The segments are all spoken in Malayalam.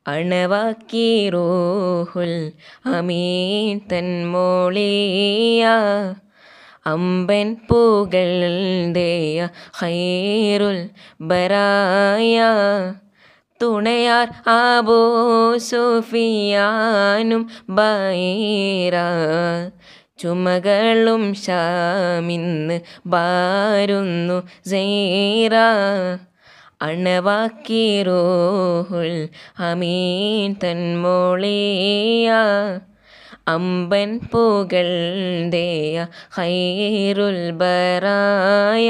അണവാക്കി റൂഹുൽ അമീൻ തന്മോളിയ അമ്പൻ പൂകളുടെയ ഹൈറുൽ ബറായ തുണയാർ ആബോ സുഫിയാനും ബൈറ ചുമകളും ഷാമിന്ന് ബാരുന്നു സൈറ അണവാക്കി റൂഹുൽ അമീൻ തന്മോളിയ അമ്പൻ പൂകളുടെയ ഹൈറുൽ ബറായ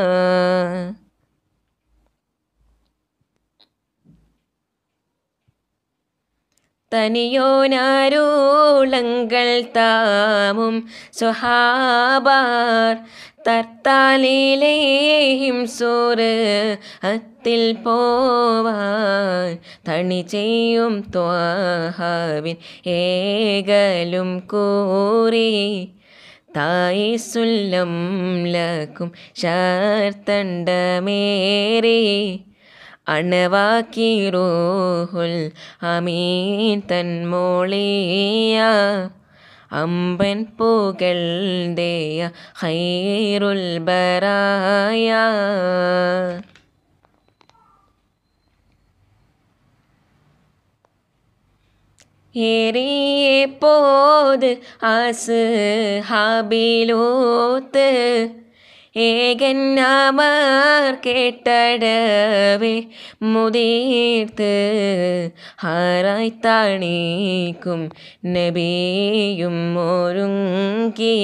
തനിയോനാരൂളങ്ങൾ താമും സുഹാബാർ തർത്താലിലേഹിം സൂറ് അത്തിൽ പോവാൻ തണി ചെയ്യും ത്വാഹാവിൻ ഏകലും കൂറി തായി സുല്ലം ലക്കും ശാർത്തണ്ടമേറി അണവാക്കി റൂഹുൽ അമീൻ തന്മോളിയ അമ്പൻ പൂകളുടെയ ഹൈറുൽ ബറായ ഏറിയെ പോത് ആസ് ഹാബിലൂത്ത് ഏകന്നമർ കേട്ടടവേ മുതീർത്ത് ഹാറായി താണീക്കും നബിയും ഒരുങ്ങി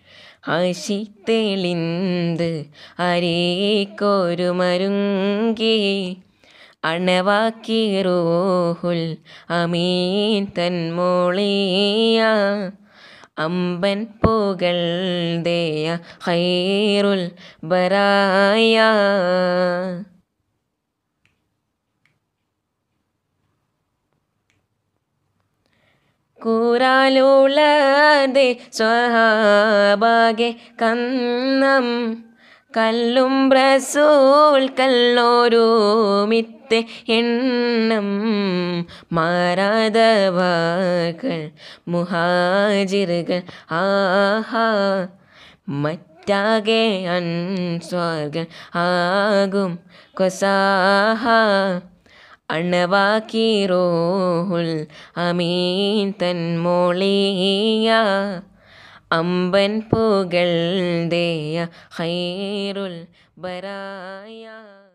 ആശിത്തെളിന്ത് അരേക്കൊരു മരുങ്ങി അണവാക്കി റൂഹുൽ അമീൻ തന്മോളിയ അമ്പൻ പൂകളുടെയ ഹൈറുൽ ബറായ കൂറാലുള്ളതെ സ്വഹാബാകെ കന്നം കല്ലും ബ്രസൂൽ കല്ലോരുമിത്തെ എണ്ണം മാറാതവാകൾ മുഹാജിറുകൾ ആഹാ മറ്റാകെ അൻസ്വാർഗൻ ആകും കൊസാഹ അണവാക്കി റോഹുൽ അമീൻ തന്മോളിയ അമ്പൻ പൂകളുടെയ ഹൈറുൽ ബറായ